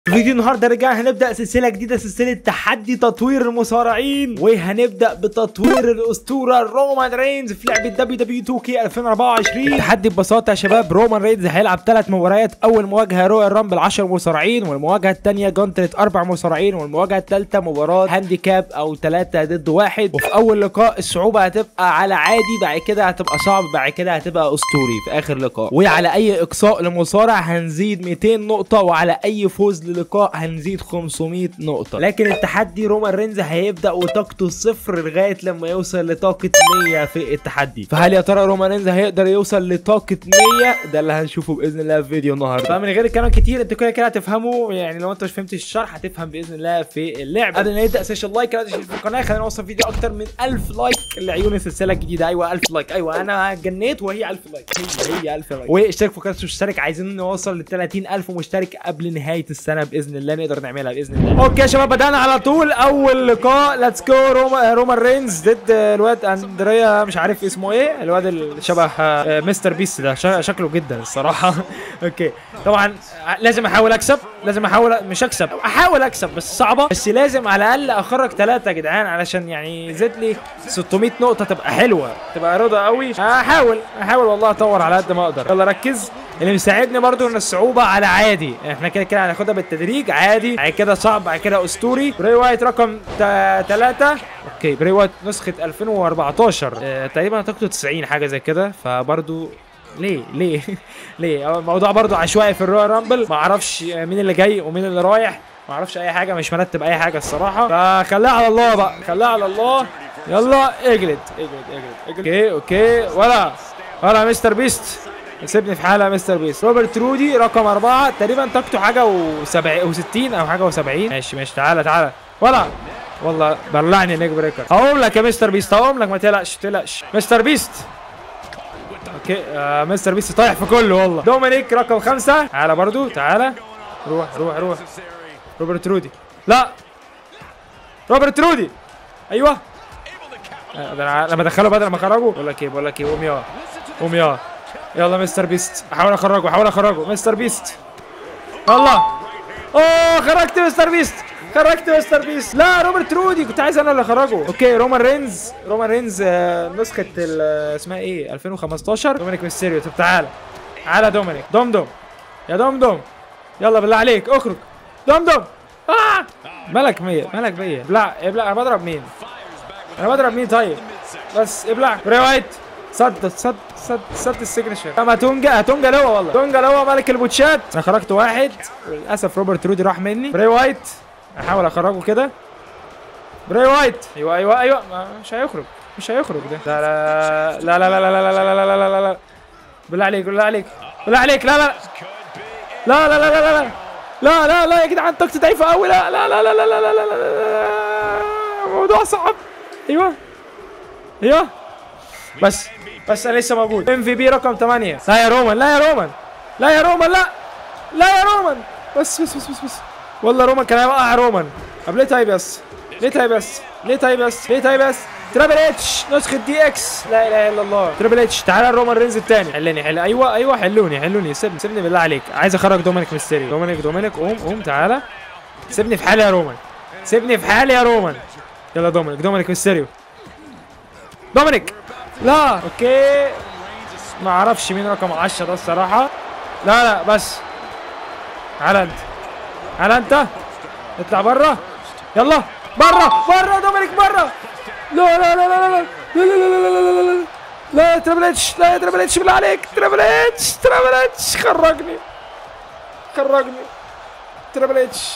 فيديو النهارده رجعنا هنبدا سلسله جديده سلسله تحدي تطوير المصارعين وهنبدا بتطوير الاسطوره رومان رينز في لعبه دبليو دبليو 2 كي 2024 التحدي ببساطه يا شباب رومان رينز هيلعب ثلاث مباريات اول مواجهه رويال رامبل 10 مصارعين والمواجهه الثانيه جونتريت اربع مصارعين والمواجهه الثالثه مباراه هانديكاب او ثلاثه ضد واحد وفي اول لقاء الصعوبه هتبقى على عادي بعد كده هتبقى صعب بعد كده هتبقى اسطوري في اخر لقاء وعلى اي اقصاء لمصارع هنزيد 200 نقطه وعلى اي فوز للقاء هنزيد 500 نقطه لكن التحدي رومان رينز هيبدا وطاقته صفر لغايه لما يوصل لطاقه 100 في التحدي فهل يا ترى رومان رينز هيقدر يوصل لطاقه 100 ده اللي هنشوفه باذن الله في فيديو النهارده فمن غير كلام كتير انت كده كده هتفهموا يعني لو انت مش فهمت الشرح هتفهم باذن الله في اللعب قبل ما نبدا سيشن لايك لا تنسى في القناه خلينا نوصل فيديو اكتر من 1000 لايك لعيون السلسله الجديده ايوه 1000 لايك ايوه انا جنيت وهي 1000 لايك هي هي 1000 لايك واشترك في القناه مشترك عايزين نوصل ل 30000 مشترك قبل نهايه السنه باذن الله نقدر نعملها باذن الله اوكي يا شباب بدانا على طول اول لقاء ليتس جو روما رومان رينز ضد الواد اندريا مش عارف اسمه ايه الواد اللي شبه آه، مستر بيست ده شا- شكله جدا الصراحه اوكي طبعا لازم احاول اكسب لازم احاول مش اكسب احاول اكسب بس صعبه بس لازم على الاقل اخرج ثلاثه يا جدعان علشان يعني يزيد لي 600 نقطه تبقى حلوه تبقى رضا قوي احاول احاول والله اطور على قد ما اقدر يلا ركز اللي مساعدني برضو ان الصعوبه على عادي احنا كده كده هناخدها بالتدريج عادي بعد كده صعب بعد كده اسطوري بري وايت رقم 3 اوكي بري وايت نسخه 2014 اه تقريبا طاقته 90 حاجه زي كده فبرضو ليه ليه ليه هو الموضوع برضو عشوائي في الرويال رامبل ما اعرفش مين اللي جاي ومين اللي رايح ما اعرفش اي حاجه مش مرتب اي حاجه الصراحه فخليها على الله بقى خليها على الله يلا اجلد اجلد اجلد اجلد اوكي اوكي ولا ولا مستر بيست سيبني في حالة يا مستر بيست روبرت رودي رقم أربعة تقريبا طاقته حاجة و70 و60 أو حاجة و70 ماشي ماشي تعالى تعالى ولا والله بلعني نيك بريكر هقوم لك يا مستر بيست هقوم لك ما تقلقش ما تقلقش مستر بيست اوكي آه مستر بيست طايح في كله والله دومينيك رقم خمسة تعالى برضو تعالى روح روح روح روبرت رودي لا روبرت رودي ايوه آه، ده انا لما ادخله بدل ما اخرجه بقول لك ايه بقول لك ايه قوم يا قوم يا يلا مستر بيست احاول اخرجه احاول اخرجه مستر بيست يلا اوه خرجت مستر بيست خرجت مستر بيست لا روبرت رودي كنت عايز انا اللي اخرجه اوكي رومان رينز رومان رينز آه، نسخه ال- اسمها ايه 2015 دومينيك ميستيريو طب تعالى تعالى دومينيك دوم دوم يا دوم دوم يلا بالله عليك اخرج دوم دوم آه! مالك مية مالك مية ابلع ابلع انا بضرب مين انا بضرب مين طيب بس ابلع بري وايت صد صد صد صد السيجنشر اما تونجا هتونجا لوا والله تونجا لوا ملك البوتشات انا خرجت واحد وللاسف روبرت رودي راح مني بري وايت احاول اخرجه كده بري وايت ايوه ايوه ايوه ما- مش هيخرج مش هيخرج ده لا لا لا لا لا لا لا لا لا لا لا لا لا بالله عليك بالله عليك بالله عليك لا لا لا لا لا لا لا لا لا لا لا يا جدعان طاقتي ضعيفه قوي لا لا لا لا لا لا لا لا لا لا الموضوع صعب ايوه ايوه بس بس انا لسه موجود ام في بي رقم 8 لا يا رومان لا يا رومان لا يا رومان لا لا يا رومان بس بس بس بس, بس. والله رومان كان هيوقع رومان طب ليه طيب بس ليه طيب بس ليه طيب بس ليه طيب بس ترابل اتش نسخة دي اكس لا اله الا الله ترابل اتش تعالى رومان رينز الثاني حلني حل ايوه ايوه حلوني حلوني سيبني سيبني بالله عليك عايز اخرج دومينيك ميستيريو دومينيك دومينيك قوم قوم تعالى سيبني في حالي يا رومان سيبني في حالي يا رومان يلا دومينيك دومينيك ميستيريو دومينيك لا اوكي ما اعرفش مين رقم 10 ده الصراحه لا لا بس تعالى انت تعالى انت اطلع بره يلا بره بره دومينيك بره لا لا لا لا لا لا لا لا لا لا لا لا لا لا ترابل اتش لا يا ترابل اتش بالله عليك ترابل اتش ترابل اتش خرجني خرجني ترابل اتش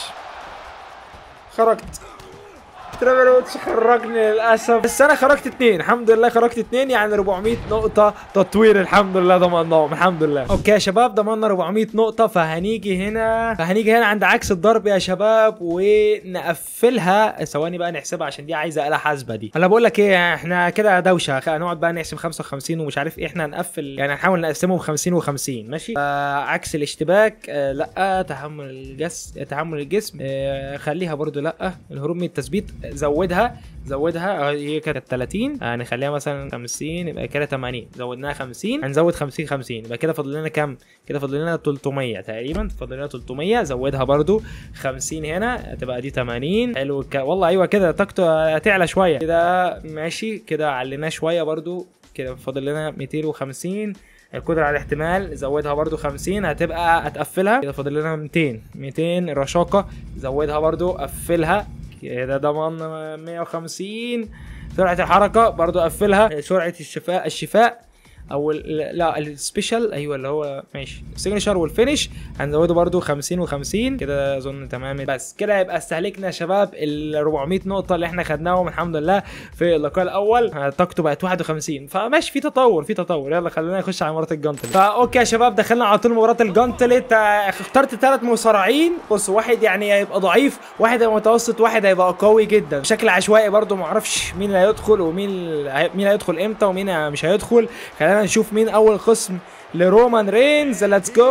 خرجت ترافل واتش خرجني للاسف بس انا خرجت اتنين الحمد لله خرجت اتنين يعني 400 نقطة تطوير الحمد لله ضمناهم الحمد لله اوكي يا شباب ضمننا 400 نقطة فهنيجي هنا فهنيجي هنا عند عكس الضرب يا شباب ونقفلها ثواني بقى نحسبها عشان دي عايزة آلة حاسبة دي انا بقول لك ايه احنا كده دوشة خ- هنقعد بقى نحسب 55 ومش عارف ايه احنا هنقفل يعني هنحاول نقسمهم 50 و50 ماشي عكس الاشتباك آه لا تحمل الجس تحمل الجسم آه خليها برضو لا الهروب من التثبيت زودها زودها هي كانت 30 هنخليها مثلا 50 يبقى كده 80 زودناها 50 هنزود 50 50 يبقى كده فاضل لنا كام كده فاضل لنا 300 تقريبا فاضل لنا 300 زودها برضو 50 هنا هتبقى دي 80 حلو الك... والله ايوه كده طاقته هتعلى شويه كده ماشي كده عليناه شويه برضو كده فاضل لنا 250 القدرة على الاحتمال زودها برضو 50 هتبقى هتقفلها كده فاضل لنا 200 200 الرشاقة زودها برضو قفلها كده ضمان 150 سرعة الحركة برضو قفلها سرعة الشفاء الشفاء او ال- لا السبيشال ايوه اللي هو ماشي السيجنشر والفينش هنزوده برضو 50 و50 كده اظن تمام بس كده يبقى استهلكنا يا شباب ال 400 نقطه اللي احنا خدناهم الحمد لله في اللقاء الاول آه، طاقته بقت 51 فماشي في تطور في تطور يلا خلينا نخش على مباراه الجانتلت فاوكي يا شباب دخلنا على طول مباراه الجانتلت آه، اخترت ثلاث مصارعين بص واحد يعني هيبقى ضعيف واحد هيبقى متوسط واحد هيبقى قوي جدا بشكل عشوائي برضو معرفش مين اللي هيدخل ومين ال- مين هيدخل امتى ومين مش هيدخل خلينا نشوف مين اول خصم لرومان رينز ليتس جو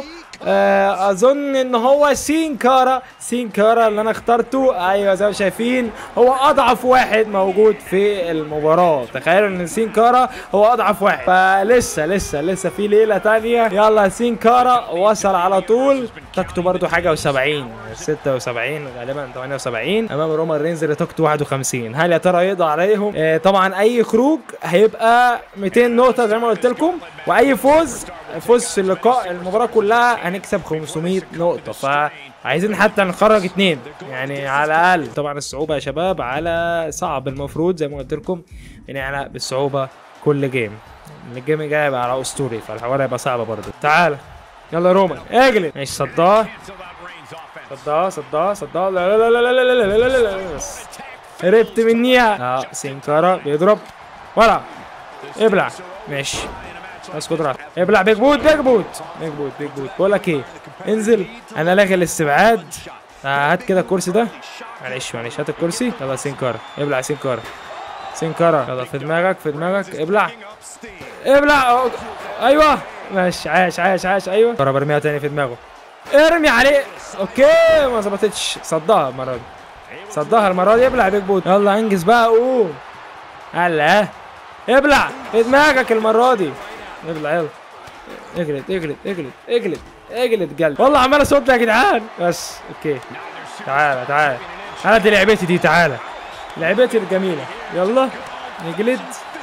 آه، اظن ان هو سين كارا سين كارا اللي انا اخترته ايوه زي ما شايفين هو اضعف واحد موجود في المباراه تخيلوا ان سين كارا هو اضعف واحد فلسه لسه لسه في ليله تانية يلا سين كارا وصل على طول طاقته برضو حاجه و70 76 غالبا 78 امام رومان رينز اللي طاقته 51 هل يا ترى يقضي عليهم آه طبعا اي خروج هيبقى 200 نقطه زي ما قلت لكم واي فوز فوز في اللقاء المباراه كلها هنكسب 500 نقطه فعايزين حتى نخرج اتنين يعني على الاقل طبعا الصعوبه يا شباب على صعب المفروض زي ما قلت لكم يعني بالصعوبه كل جيم الجيم الجاي هيبقى على اسطوري فالحوار هيبقى صعب برضه تعال يلا رومان اجلد ماشي صداه صداه صداه صداه لا لا لا لا لا لا لا لا لا لا لا بس هربت منيها اه سينكارا بيضرب ورا ابلع ماشي بس قدرات ابلع بيج بوت بيج بوت بيج بوت بيج بوت بقول لك ايه انزل انا لاغي الاستبعاد آه هات كده الكرسي ده معلش معلش هات الكرسي يلا سينكارا ابلع سينكارا سينكارا يلا في دماغك في دماغك ابلع ابلع ايوه ماشي عاش عاش عاش ايوه كرة برميها تاني في دماغه ارمي عليه اوكي ما ظبطتش صدها المره دي صدها المره دي ابلع بيج بوت يلا انجز بقى قوم هلا ابلع في دماغك المره دي ابلع يلا اجلد اجلد اجلد اجلد اجلد قلب والله عمال اصوت يا جدعان بس اوكي تعالى تعالى انا دي لعبتي دي تعالى لعبتي الجميله يلا نجلد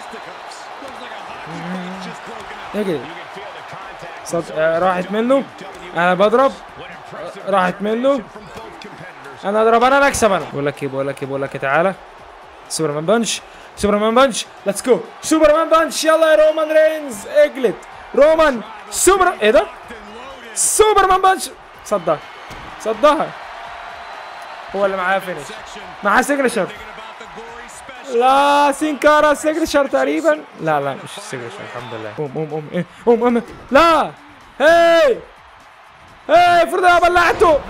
اجلد صد... آه راحت منه انا بضرب آه، راحت منه انا اضرب انا اكسب انا بقول لك ايه بقول لك ايه بقول لك إيه، تعالى سوبرمان بانش سوبرمان بانش ليتس جو سوبرمان بانش يلا يا رومان رينز اجلد رومان سوبر ايه ده سوبرمان بانش صدها صدها هو اللي معاه فينش معاه سيجنشر لا سينكارا سيجنشر تقريبا لا لا مش سيجنشر الحمد لله قوم قوم قوم إيه، قوم قوم لا هي هي افرض انا بلعته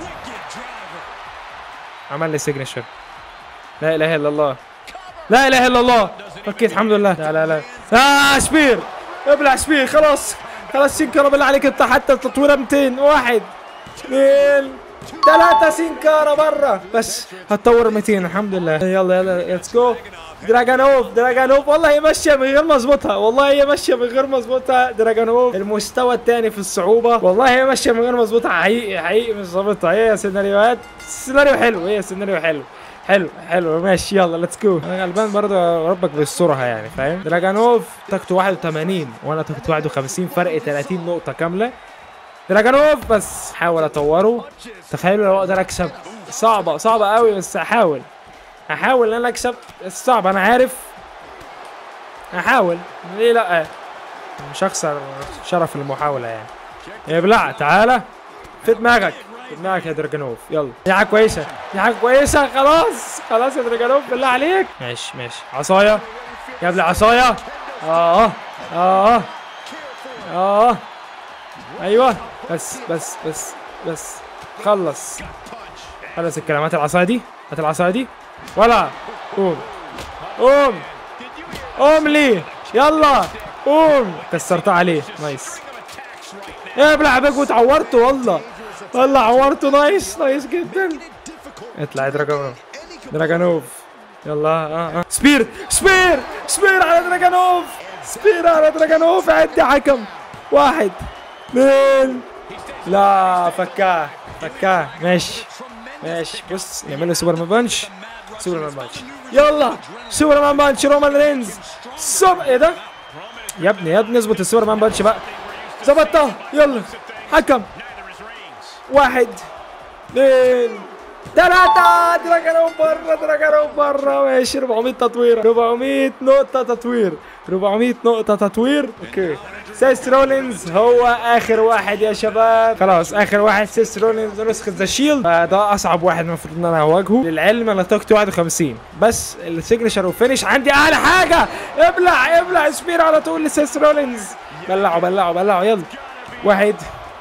عمل لي سيجنشر لا اله الا الله لا اله الا الله فكيت الحمد لله لا لا لا اه سبير ابلع سبير خلاص خلاص سينكارا بالله عليك انت حتى التطويره 200 واحد اثنين ثلاثة سينكارا برا بس هتطور 200 الحمد لله يلا يلا ليتس جو دراجانوف دراجانوف والله هي ماشيه من غير ما اظبطها والله هي ماشيه من غير ما اظبطها دراجانوف المستوى الثاني في الصعوبه والله هي ماشيه من غير ما اظبطها حقيقي حقيقي مش ظابطها هي سيناريوهات سيناريو حلو هي سيناريو حلو حلو حلو ماشي يلا ليتس جو انا غلبان برضه ربك بيسترها يعني فاهم دراجانوف طاقته 81 وانا طاقته 51 فرق 30 نقطه كامله دراجانوف بس حاول اطوره تخيلوا لو اقدر اكسب صعبه صعبه قوي بس هحاول هحاول ان انا اكسب بس صعب انا عارف هحاول ليه لا مش هخسر شرف المحاوله يعني ابلع تعالى في دماغك في دماغك يا دراجانوف يلا دي حاجه كويسه دي حاجه كويسه خلاص خلاص يا دراجانوف بالله عليك ماشي ماشي عصايه جاب لي عصايه اه اه اه ايوه بس بس بس بس خلص خلص الكلام هات العصايه دي هات العصايه دي ولا قوم قوم قوم لي يلا قوم كسرتها عليه نايس ابلع بيك وتعورته والله والله عورته نايس نايس جدا اطلع يا دراجانوف دراجانوف يلا اه اه سبير سبير سبير على دراجانوف سبير على دراجانوف عد يا حكم واحد اثنين لا فكاه فكاه ماشي ماشي بص نعمل له سوبر مان بانش سوبر مان بانش يلا سوبر مان بانش رومان رينز سوبر ايه ده يا ابني يا ابني اظبط السوبر مان بانش بقى ظبطتها يلا حكم واحد اثنين ثلاثة دراجانوف برا دراجانوف برا ماشي 400 تطوير 400 نقطة تطوير 400 نقطة تطوير اوكي سيس رولينز هو اخر واحد يا شباب خلاص اخر واحد سيس رولينز نسخة ذا شيلد فده اصعب واحد المفروض ان انا اواجهه للعلم انا طاقتي 51 بس السيجنشر والفينش عندي اعلى حاجة ابلع ابلع سبير على طول لسيس رولينز بلعه بلعه بلعه يلا واحد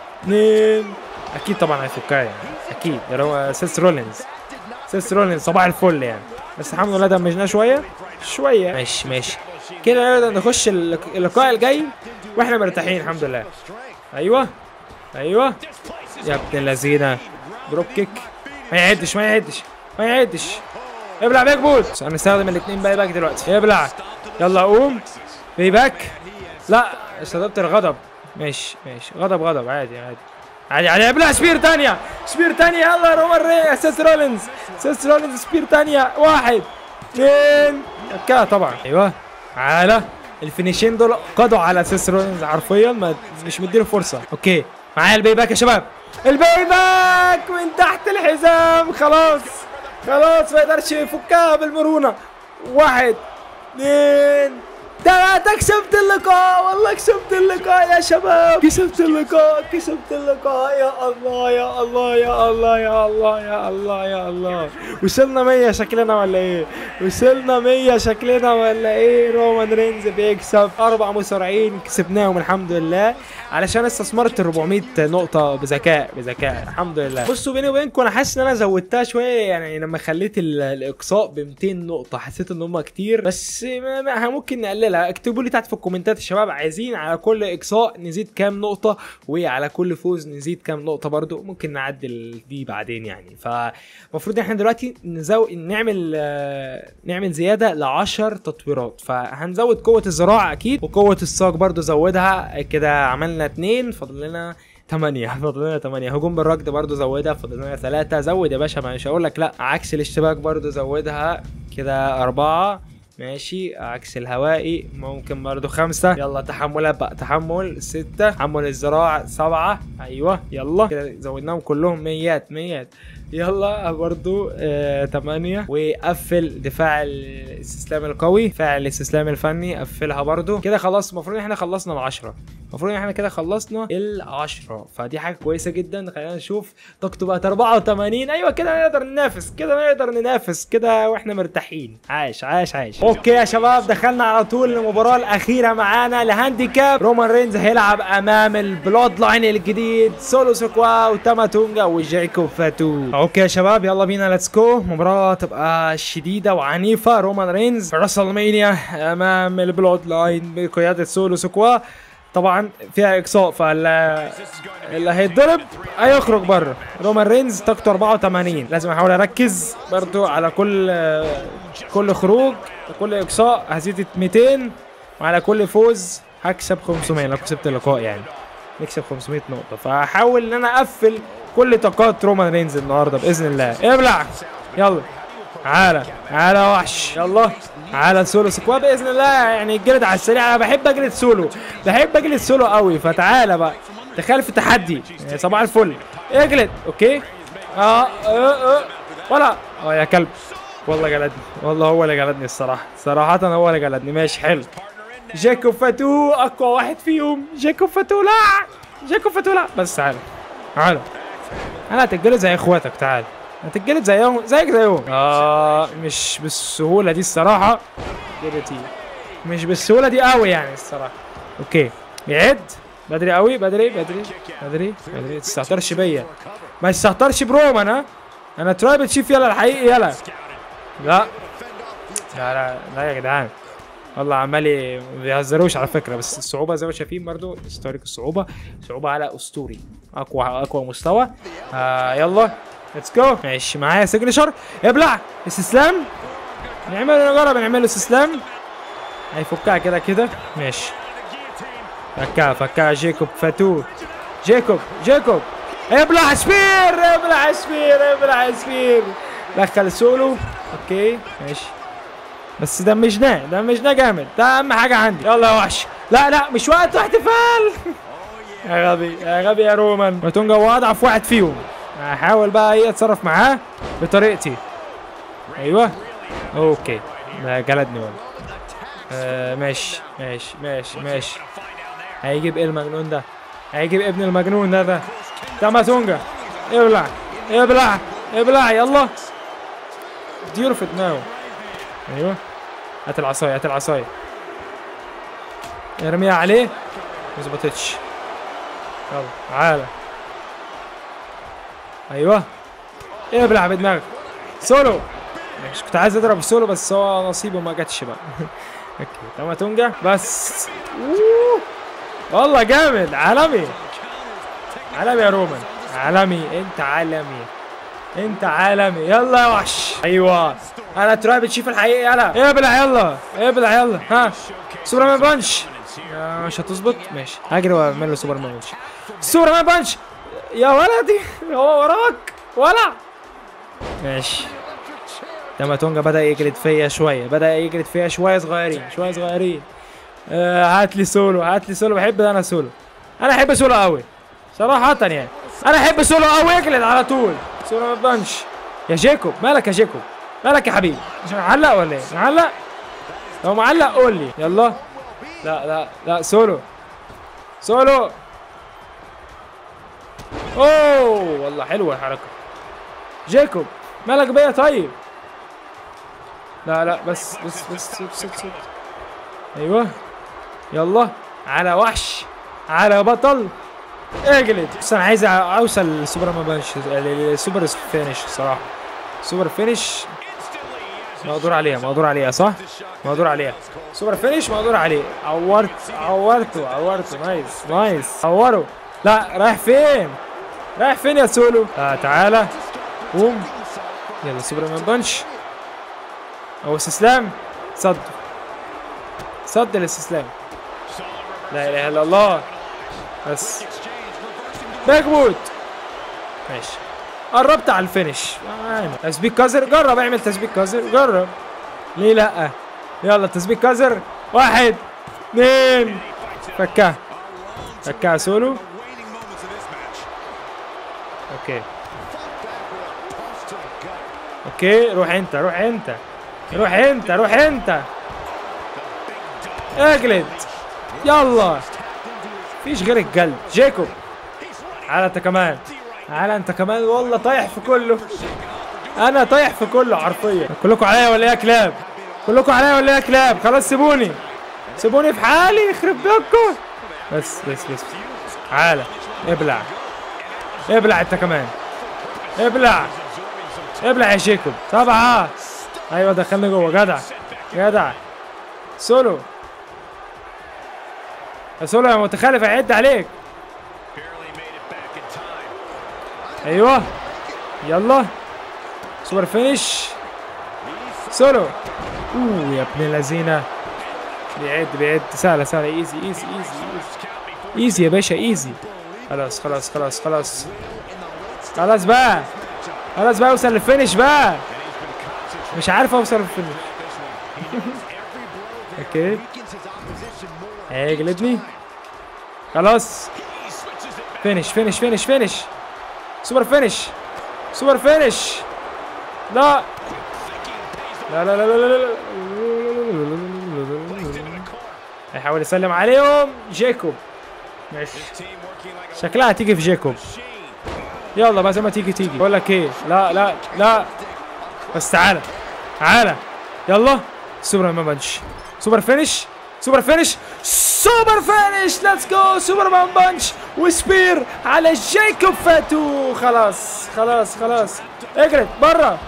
اثنين اكيد طبعا هيفكها يعني اكيد اللي هو سيس رولينز سيس رولينز صباح الفل يعني بس الحمد لله دمجناه شويه شويه ماشي ماشي كده نقدر نخش اللق- اللقاء الجاي واحنا مرتاحين الحمد لله ايوه ايوه يا ابن اللذينه دروب كيك ما يعدش ما يعدش ما يعدش ابلع باك بوت هنستخدم الاثنين باي باك دلوقتي ابلع يلا قوم باي باك لا استخدمت الغضب ماشي ماشي غضب غضب عادي عادي عادي عادي ابلع سبير تانية سبير تانية يلا يا رومان ري سيس رولينز سيس رولينز سبير تانية واحد اثنين كده طبعا ايوه على الفينيشين دول قضوا على سيس رولينز حرفيا ما مش مديله فرصة اوكي معايا الباي باك يا شباب الباي باك من تحت الحزام خلاص خلاص ما يقدرش يفكها بالمرونة واحد اثنين ثلاثة كسبت اللقاء والله كسبت اللقاء يا شباب كسبت اللقاء كسبت اللقاء يا الله يا الله يا الله يا الله يا الله يا الله وصلنا 100 شكلنا ولا ايه وصلنا 100 شكلنا ولا ايه رومان رينز بيكسب اربع مصارعين كسبناهم الحمد لله علشان استثمرت ال 400 نقطة بذكاء بذكاء الحمد لله بصوا بيني وبينكم انا حاسس ان انا زودتها شوية يعني لما خليت ال- الاقصاء ب 200 نقطة حسيت ان هم كتير بس ما ما ممكن نقللها اكتبوا لي تحت في الكومنتات يا شباب عايزين على كل اقصاء نزيد كام نقطة وعلى كل فوز نزيد كام نقطة برضو ممكن نعدل دي بعدين يعني فالمفروض احنا دلوقتي نزو... نعمل آه، نعمل زيادة ل 10 تطويرات فهنزود قوة الزراعة اكيد وقوة الساق برضو زودها كده عملنا اتنين فاضل لنا 8 فاضل لنا 8 هجوم بالركض برضو زودها فاضل لنا 3 زود يا باشا مش هقول لك لا عكس الاشتباك برضو زودها كده أربعة ماشي عكس الهوائي ممكن برضو خمسة يلا تحملات بقى تحمل ستة تحمل الزراع سبعة ايوه يلا كده زودناهم كلهم ميات ميات يلا برضو آه، تمانية وقفل دفاع الاستسلام القوي دفاع الاستسلام الفني قفلها برضو كده خلاص المفروض ان احنا خلصنا العشرة المفروض ان احنا كده خلصنا العشرة فدي حاجة كويسة جدا خلينا نشوف طاقته بقت 84 ايوه كده نقدر ننافس كده نقدر ننافس كده واحنا مرتاحين عايش عايش عايش اوكي يا شباب دخلنا على طول المباراة الأخيرة معانا لهانديكاب رومان رينز هيلعب أمام البلود لاين الجديد سولو سكوا وتاما تونجا وجايكو فاتو اوكي يا شباب يلا بينا ليتس جو مباراة تبقى شديدة وعنيفة رومان رينز في راسل مانيا أمام البلود لاين بقيادة سولو سكوا طبعا فيها اقصاء فاللي اللي هيتضرب هيخرج بره رومان رينز طاقته 84 لازم احاول اركز برضو على كل كل خروج كل اقصاء هزيد 200 وعلى كل فوز هكسب 500 لو كسبت اللقاء يعني نكسب 500 نقطة فهحاول ان انا اقفل كل طاقات رومان رينز النهارده باذن الله ابلع يلا تعالى تعالى يا وحش يلا تعالى سولو سكوا باذن الله يعني الجلد على السريع انا بحب اجلد سولو بحب اجلد سولو قوي فتعالى بقى تخيل في تحدي يعني صباح الفل اجلد اوكي اه اه اه ولا اه يا كلب والله جلدني والله هو اللي جلدني الصراحه صراحه هو اللي جلدني ماشي حلو جاكوب فاتو اقوى واحد فيهم جاكوب فاتو لا جاكوب فاتو لا بس تعالى تعالى انا هتتجلد زي اخواتك تعال هتتجلد زيهم زيك زيهم اه مش بالسهوله دي الصراحه جلدتي مش بالسهوله دي قوي يعني الصراحه اوكي يعد بدري قوي بدري بدري بدري بدري ما تستهترش بيا ما تستهترش برومان ها انا ترايبل شيف يلا الحقيقي يلا لا لا لا لا يا جدعان والله عمال ي- ما بيهزروش على فكره بس الصعوبه زي ما شايفين برضو استوريك الصعوبه صعوبه على اسطوري اقوى اقوى مستوى آه يلا ليتس جو ماشي معايا سيجنشر ابلع استسلام نعمل نجرب نعمل له استسلام هيفكها كده كده ماشي فكها فكها جيكوب فاتو جيكوب جيكوب ابلع سبير ابلع سبير ابلع سبير دخل سولو اوكي ماشي بس دمجناه دمجناه جامد ده اهم حاجه عندي يلا يا وحش لا لا مش وقت احتفال يا غبي يا غبي يا رومان ماتونجا هو اضعف واحد فيهم هحاول بقى ايه اتصرف معاه بطريقتي ايوه اوكي ده جلدني والله آه ماشي ماشي ماشي ماشي هيجيب ايه المجنون ده هيجيب ابن المجنون ده ده ده ماتونجا ابلع ابلع ابلع يلا اديله في دماغه ايوه هات العصايه هات العصايه ارميها عليه ما ظبطتش يلا تعالى ايوه ابلع بدماغك سولو ماشي كنت عايز اضرب سولو بس هو نصيبه ما جاتش بقى اوكي تماتونجا بس أوه. والله جامد عالمي عالمي يا رومان عالمي انت عالمي انت عالمي يلا يا وحش ايوه انا تراب تشوف الحقيقي يلا ابلع يلا ابلع يلا ها سوبرمان بانش آه، مش هتظبط ماشي هجري واعمل له سوبرمان بانش سوبرمان بانش يا ولدي هو وراك ولا ماشي تماتونجا بدا يجلد فيا شويه بدا يجلد فيا شويه صغيرين شويه صغيرين آه هات لي سولو هات لي سولو بحب ده انا سولو انا احب سولو قوي صراحه يعني انا احب سولو قوي يجلد على طول سولو ما بانش يا جيكوب مالك يا جيكوب مالك يا حبيبي مش معلق ولا ايه معلق لو معلق قول لي يلا لا لا لا سولو سولو اوه والله حلوه الحركه جيكوب مالك بيا طيب لا لا بس بس بس بس, بس. ايوه يلا على وحش على بطل اجلد بس انا عايز اوصل للسوبر ما بانش للسوبر فينش صراحه سوبر فينش مقدور عليها مقدور عليها صح مقدور عليها سوبر فينش مقدور عليه عورت عورته عورته نايس نايس عوره لا رايح فين رايح فين يا سولو آه تعالى قوم يلا سوبر مان بانش او استسلام صد صد الاستسلام لا اله الا الله بس باك بوت ماشي قربت على الفينش آه، تسبيك كازر جرب اعمل تسبيك كازر جرب ليه لا يلا تسبيك كازر واحد اثنين فكها فكها سولو اوكي اوكي روح انت روح انت روح انت روح انت اجلد يلا فيش غير الجلد جيكوب على انت كمان على انت كمان والله طايح في كله انا طايح في كله حرفيا كلكم عليا ولا ايه يا كلاب كلكم عليا ولا ايه يا كلاب خلاص سيبوني سيبوني في حالي يخرب بيتكم بس بس بس تعالى ابلع ابلع انت كمان ابلع ابلع يا جيكوب طبعا ايوه دخلني جوه جدع جدع سولو يا سولو يا متخلف هيعد عليك ايوه يلا سوبر فينش سولو اوه يا ابن اللذينه بيعد بيعد سهله سهله ايزي ايزي ايزي ايزي ايزي يا باشا ايزي خلاص خلاص خلاص خلاص خلاص بقى خلاص بقى اوصل للفينش بقى مش عارف اوصل للفينش اوكي هيجلدني خلاص فينش فينش فينش فينش سوبر فينش سوبر فينش لا لا لا لا لا لا لا هيحاول يسلم عليهم جيكوب ماشي شكلها هتيجي في جيكوب يلا بقى زي ما تيجي تيجي بقول لك ايه لا لا لا بس تعالى تعالى يلا سوبر مان بانش سوبر فينش سوبر فينش سوبر فينش ليتس جو سوبر مان بانش وسبير على جيكوب فاتو خلاص خلاص خلاص اجري برا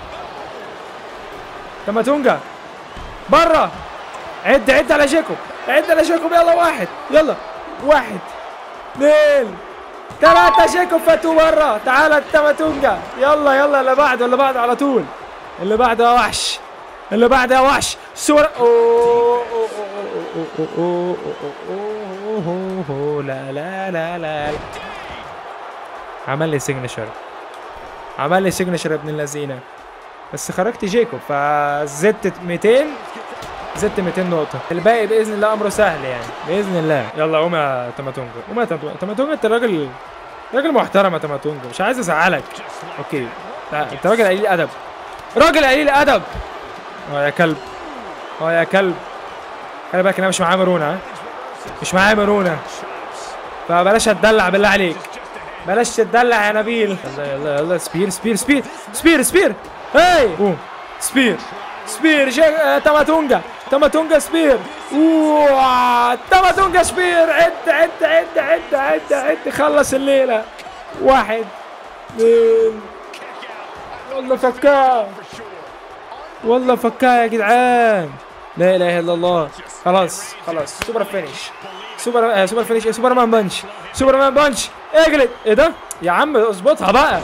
تماتونجا برا عد عد على جيكوب عد على جيكوب يلا واحد يلا واحد اثنين ثلاثة جيكوب فاتو برا تعالى التماتونجا يلا يلا اللي بعده اللي بعده على طول اللي بعده يا وحش اللي بعدها يا وحش الصورة أوه، أوه، أوه، أوه، أوه، أوه، أوه، أوه، أوه، لا لا لا لا عمل لي سيجنشر عمل لي سيجنشر ابن اللذينه بس خرجت جيكوب فزدت 200 زدت 200 نقطة الباقي بإذن الله أمره سهل يعني بإذن الله يلا قوم يا تماتونجا قوم يا تماتونجا تماتونجا أنت راجل راجل محترم يا تماتونجا مش عايز أزعلك أوكي لا أنت راجل قليل أدب راجل قليل أدب اه يا كلب اه يا كلب خلي بالك أنا مش معايا مرونة ها مش معايا مرونة فبلاش تدلع بالله عليك بلاش تدلع يا نبيل يلا يلا يلا سبير سبير سبير سبير سبير هاي قوم سبير سبير شيخ آه، تماتونجا تماتونجا سبير اوه تماتونجا سبير عد عد عد عد عد عد خلص الليله واحد اثنين والله فكاه والله فكاه يا جدعان لا اله الا الله خلاص خلاص سوبر فينيش سوبر آه سوبر فينيش إيه؟ سوبرمان بانش سوبرمان بانش اجلد ايه ده يا عم اظبطها بقى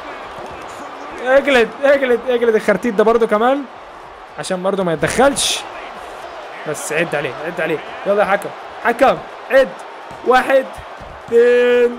اجلد اجلد اجلد الخرتيت ده برضو كمان عشان برضو ما يتدخلش بس عد عليه عد عليه يلا يا حكم حكم عد واحد اثنين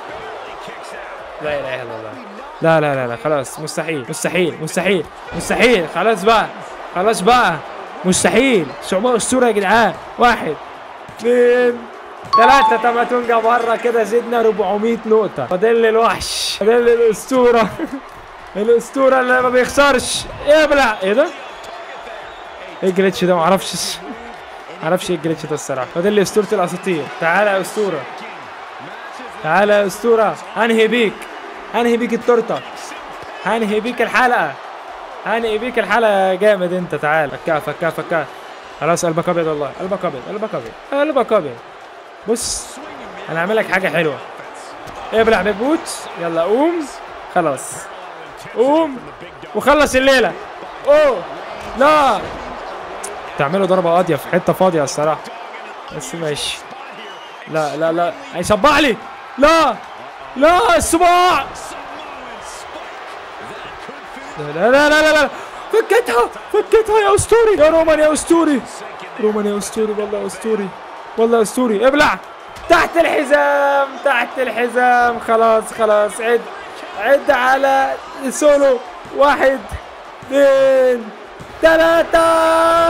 لا اله الا الله لا لا لا لا خلاص مستحيل مستحيل مستحيل مستحيل خلاص بقى خلاص بقى مستحيل صعوبة الصورة يا جدعان واحد اثنين ثلاثة تماتونجا بره كده زدنا 400 نقطة فاضل لي الوحش فاضل لي الأسطورة الأسطورة اللي ما بيخسرش ابلع ايه ده؟ ايه الجليتش ده معرفش معرفش ايه الجليتش ده الصراحة فاضل لي أسطورة الأساطير تعالى يا أسطورة تعالى يا أسطورة هنهي بيك هنهي بيك التورتة هنهي بيك الحلقة هنهي بيك الحلقة يا جامد انت تعال فكها فكها فكها خلاص قلبك ابيض والله قلبك ابيض قلبك ابيض قلبك ابيض بص انا هعمل لك حاجه حلوه ابلع ببوت يلا قوم خلاص قوم وخلص الليله اوه لا تعملوا ضربه قاضيه في حته فاضيه الصراحه بس ماشي لا لا لا هيصبح لي لا لا الصباع لا لا لا لا لا فكتها فكتها يا اسطوري يا رومان يا اسطوري رومان يا اسطوري والله يا اسطوري والله يا اسطوري ابلع تحت الحزام تحت الحزام خلاص خلاص عد عد على سولو واحد اثنين ثلاثة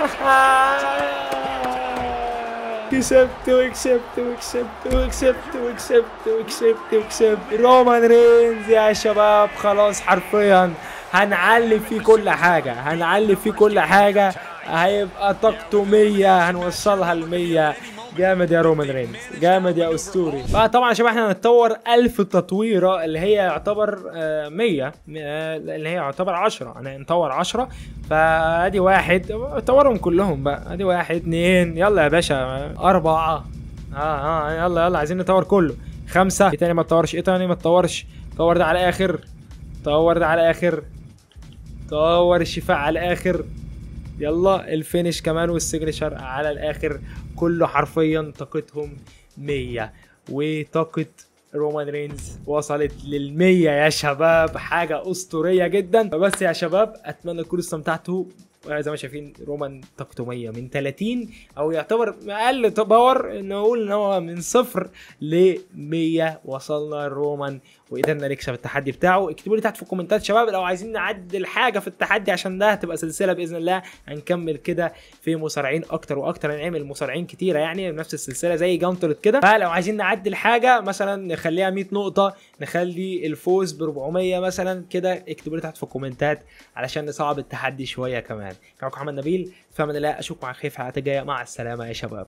كسبت وكسبت وكسبت وكسبت وكسبت وكسبت وكسبت رومان رينز يا شباب خلاص حرفيا هنعلي فيه كل حاجة هنعلي فيه كل حاجة هيبقى طاقته 100 هنوصلها ل 100 جامد يا رومان رينز جامد يا اسطوري فطبعا يا شباب احنا هنتطور 1000 تطويره اللي هي يعتبر آه، 100 آه، اللي هي يعتبر 10 انا نطور 10 فادي واحد طورهم كلهم بقى ادي واحد اتنين يلا يا باشا اربعة اه اه يلا يلا عايزين نطور كله خمسة ايه تاني ما تطورش ايه تاني ما تطورش طور ده على اخر طور ده على اخر طور الشفاء على الاخر يلا الفينش كمان والسيجنشر على الاخر كله حرفيا طاقتهم 100 وطاقة رومان رينز وصلت للمية يا شباب حاجة أسطورية جدا فبس يا شباب أتمنى تكونوا استمتعتوا زي ما شايفين رومان طاقته 100 من 30 او يعتبر اقل باور نقول ان هو من صفر ل 100 وصلنا رومان وقدرنا نكسب التحدي بتاعه اكتبوا لي تحت في الكومنتات شباب لو عايزين نعدل حاجه في التحدي عشان ده هتبقى سلسله باذن الله هنكمل كده في مصارعين اكتر واكتر هنعمل مصارعين كتيره يعني نفس السلسله زي جانتلت كده فلو عايزين نعدل حاجه مثلا نخليها 100 نقطه نخلي الفوز ب 400 مثلا كده اكتبوا لي تحت في الكومنتات علشان نصعب التحدي شويه كمان كان معاكم محمد نبيل في امان الله اشوفكم على خير في الحلقات الجايه مع السلامه يا شباب